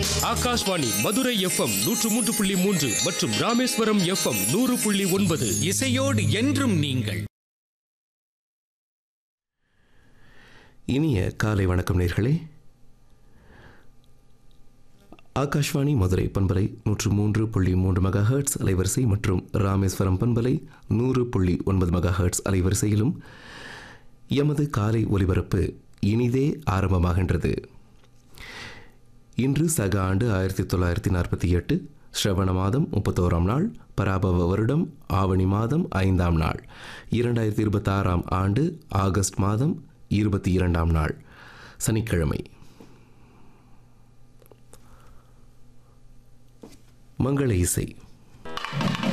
Akashvani Madurai FM நூற்று மூன்று புள்ளி மூன்று மற்றும் ராமேஸ்வரம் எஃப்எம் நூறு புள்ளி ஒன்பது இசையோடு என்றும் நீங்கள் இனிய காலை வணக்கம் நேர்களே ஆகாஷ்வாணி மதுரை பண்பலை நூற்று மூன்று புள்ளி மூன்று மெகா ஹெர்ட்ஸ் அலைவரிசை மற்றும் ராமேஸ்வரம் பண்பலை நூறு புள்ளி ஒன்பது மெகா ஹெர்ட்ஸ் அலைவரிசையிலும் எமது காலை ஒலிபரப்பு இனிதே ஆரம்பமாகின்றது இன்று சக ஆண்டு ஆயிரத்தி தொள்ளாயிரத்தி நாற்பத்தி எட்டு ஸ்ரவண மாதம் முப்பத்தோராம் நாள் பராபவ வருடம் ஆவணி மாதம் ஐந்தாம் நாள் இரண்டாயிரத்தி இருபத்தாறாம் ஆண்டு ஆகஸ்ட் மாதம் இருபத்தி இரண்டாம் நாள் சனிக்கிழமை மங்கள இசை